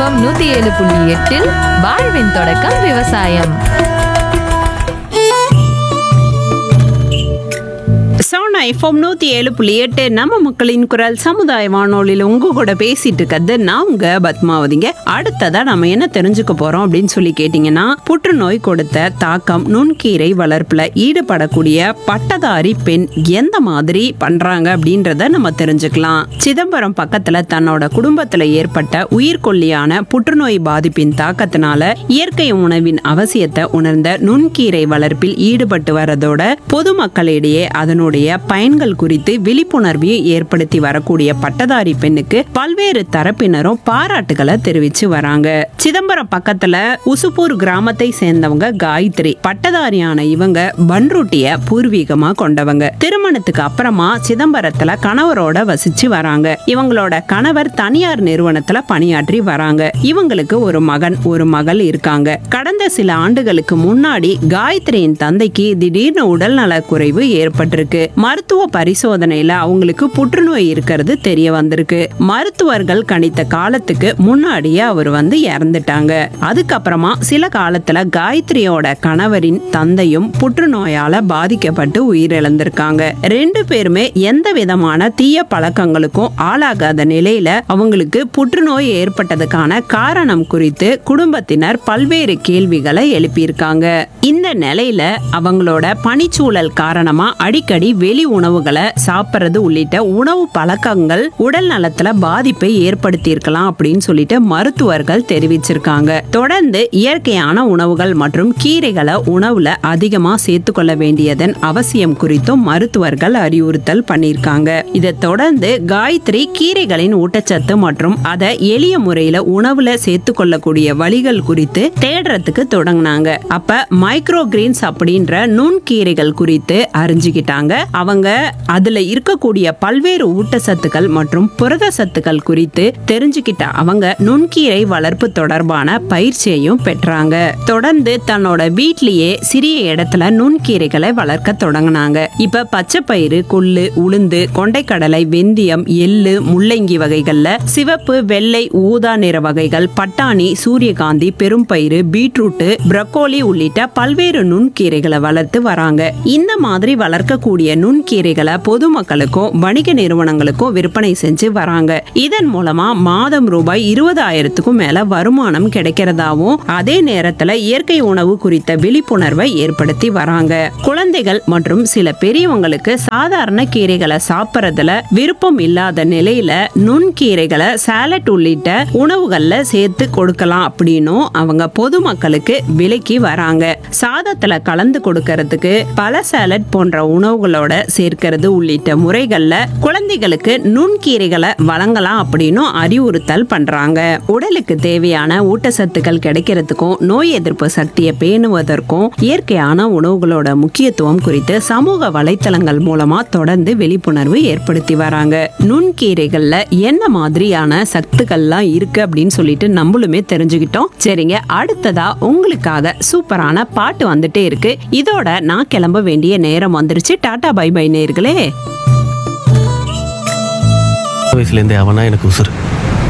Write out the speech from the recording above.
FM நூத்தி ஏழு புள்ளி எட்டில் வாழ்வின் தொடக்கம் விவசாயம் சோனா எஃப்எம் நூத்தி ஏழு புள்ளி எட்டு நம்ம மக்களின் குரல் சமுதாய வானொலியில் உங்க கூட பேசிட்டு இருக்கிறது நான் உங்க பத்மாவதிங்க அடுத்ததா நம்ம என்ன தெரிஞ்சுக்க போறோம் அப்படின்னு சொல்லி கேட்டீங்கன்னா புற்றுநோய் கொடுத்த தாக்கம் நுண்கீரை வளர்ப்புல ஈடுபடக்கூடிய பட்டதாரி பெண் எந்த மாதிரி பண்றாங்க அப்படின்றத நம்ம தெரிஞ்சுக்கலாம் சிதம்பரம் பக்கத்துல தன்னோட குடும்பத்துல ஏற்பட்ட உயிர்கொல்லியான புற்றுநோய் பாதிப்பின் தாக்கத்தினால இயற்கை உணவின் அவசியத்தை உணர்ந்த நுண்கீரை வளர்ப்பில் ஈடுபட்டு வரதோட பொதுமக்களிடையே அதனுடைய பயன்கள் குறித்து விழிப்புணர்வையும் ஏற்படுத்தி வரக்கூடிய பட்டதாரி பெண்ணுக்கு பல்வேறு தரப்பினரும் பாராட்டுகளை தெரிவிச்சு வராங்க சிதம்பரம் பக்கத்துல உசுப்பூர் கிராமத்தை சேர்ந்தவங்க காயத்ரி பட்டதாரியான இவங்க பன்ருட்டிய பூர்வீகமா கொண்டவங்க திருமணத்துக்கு அப்புறமா சிதம்பரத்துல கணவரோட வசிச்சு வராங்க இவங்களோட கணவர் தனியார் நிறுவனத்துல பணியாற்றி வராங்க இவங்களுக்கு ஒரு மகன் ஒரு மகள் இருக்காங்க கடந்த சில ஆண்டுகளுக்கு முன்னாடி காயத்ரியின் தந்தைக்கு திடீர்னு உடல்நல குறைவு ஏற்பட்டிருக்கு மருத்துவ பரிசோதனையில அவங்களுக்கு புற்றுநோய் இருக்கிறது தெரிய வந்திருக்கு மருத்துவர்கள் கணித்த காலத்துக்கு முன்னாடியே அவர் வந்து இறந்துட்டாங்க அதுக்கப்புறமா சில காலத்துல காயத்ரியோட கணவரின் தந்தையும் புற்றுநோயால பாதிக்கப்பட்டு உயிரிழந்திருக்காங்க ரெண்டு பேருமே எந்த விதமான தீய பழக்கங்களுக்கும் ஆளாகாத நிலையில அவங்களுக்கு புற்றுநோய் ஏற்பட்டதுக்கான காரணம் குறித்து குடும்பத்தினர் பல்வேறு கேள்விகளை எழுப்பியிருக்காங்க இந்த நிலையில அவங்களோட பணிச்சூழல் காரணமா அடிக்கடி வெளி உணவுகளை சாப்பிட்றது உள்ளிட்ட உணவு பழக்கங்கள் உடல் நலத்துல பாதிப்பை ஏற்படுத்தி இருக்கலாம் அப்படின்னு சொல்லிட்டு மருத்துவர்கள் தெரிவிச்சிருக்காங்க தொடர்ந்து இயற்கையான உணவுகள் மற்றும் கீரைகளை உணவுல அதிகமா சேர்த்துக்கொள்ள வேண்டியதன் அவசியம் குறித்தும் மருத்துவர்கள் அறிவுறுத்தல் பண்ணியிருக்காங்க இதை தொடர்ந்து காயத்ரி கீரைகளின் ஊட்டச்சத்து மற்றும் அதை எளிய முறையில உணவுல சேர்த்து கொள்ளக்கூடிய வழிகள் குறித்து தேடுறதுக்கு தொடங்கினாங்க அப்ப மைக்ரோ கிரீன்ஸ் அப்படின்ற நுண்கீரைகள் குறித்து அறிஞ்சுக்கிட்டாங்க அவங்க அதுல இருக்கக்கூடிய பல்வேறு ஊட்டச்சத்துக்கள் மற்றும் புரத சத்துக்கள் குறித்து தெரிஞ்சுக்கிட்ட அவங்க நுண்கீரை வளர்ப்பு தொடர்பான பயிற்சியையும் பெற்றாங்க தொடர்ந்து தன்னோட வீட்லயே சிறிய இடத்துல நுண்கீரைகளை வளர்க்க தொடங்கினாங்க இப்ப பச்சை பயிறு கொள்ளு உளுந்து கொண்டைக்கடலை வெந்தயம் எள்ளு முள்ளங்கி வகைகள்ல சிவப்பு வெள்ளை ஊதா நிற வகைகள் பட்டாணி சூரியகாந்தி பெரும்பயிறு பீட்ரூட் பிரக்கோலி உள்ளிட்ட பல்வேறு நுண்கீரைகளை வளர்த்து வராங்க இந்த மாதிரி வளர்க்கக்கூடிய நுண்கீரைகளை பொதுமக்களுக்கும் வணிக நிறுவனங்களுக்கும் விற்பனை செஞ்சு வராங்க இதன் மூலமா மாதம் ரூபாய் இருபதாயிரத்துக்கும் மேல வருமானம் கிடைக்கிறதாவும் அதே நேரத்துல இயற்கை உணவு குறித்த விழிப்புணர்வை ஏற்படுத்தி வராங்க குழந்தைகள் மற்றும் சில பெரியவங்களுக்கு சாதாரண கீரைகளை சாப்பிட்றதுல விருப்பம் இல்லாத நிலையில நுண்கீரைகளை சாலட் உள்ளிட்ட உணவுகள்ல சேர்த்து கொடுக்கலாம் அப்படின்னும் அவங்க பொதுமக்களுக்கு விலைக்கு வராங்க சாதத்துல கலந்து கொடுக்கறதுக்கு பல சாலட் போன்ற உணவுகளோட சேர்க்கிறது உள்ளிட்ட முறைகள்ல குழந்தைகளுக்கு நுண்கீரைகளை வழங்கலாம் அப்படின்னும் அறிவுறுத்தல் பண்றாங்க உடலுக்கு தேவையான ஊட்டச்சத்துக்கள் கிடைக்கிறதுக்கும் நோய் எதிர்ப்பு சக்தியை பேணுவதற்கும் இயற்கையான உணவுகளோட முக்கியத்துவம் குறித்து சமூக வலைத்தளங்கள் மூலமா தொடர்ந்து விழிப்புணர்வு ஏற்படுத்தி வராங்க நுண்கீரைகள்ல என்ன மாதிரியான சத்துக்கள்லாம் இருக்கு அப்படின்னு சொல்லிட்டு நம்மளுமே தெரிஞ்சுக்கிட்டோம் சரிங்க அடுத்ததா உங்களுக்காக சூப்பரான பாட்டு வந்துட்டே இருக்கு இதோட நான் கிளம்ப வேண்டிய நேரம் வந்துருச்சு டாடா பை பை நேர்களே வயசுலேருந்தே அவனா எனக்கு உசுறு